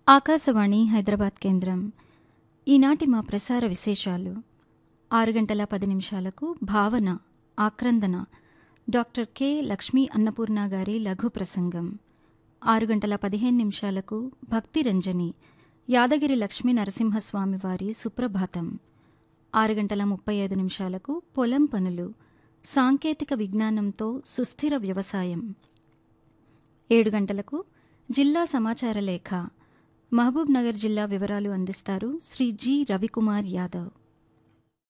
ఆకాశవాణి హైదరాబాద్ కేంద్రం ఈనాటి మా ప్రసార విశేషాలు ఆరు గంటల పది నిమిషాలకు భావన ఆక్రందన డాక్టర్ కె లక్ష్మీ అన్నపూర్ణ గారి లఘు ప్రసంగం ఆరు గంటల పదిహేను నిమిషాలకు భక్తి రంజని యాదగిరి లక్ష్మీ నరసింహస్వామి వారి సుప్రభాతం ఆరు గంటల ముప్పై ఐదు నిమిషాలకు పొలం పనులు సాంకేతిక విజ్ఞానంతో సుస్థిర వ్యవసాయం ఏడు గంటలకు జిల్లా సమాచార లేఖ మహబూబ్ నగర్ జిల్లా వివరాలు అందిస్తారు శ్రీ జి రవికుమార్ యాదవ్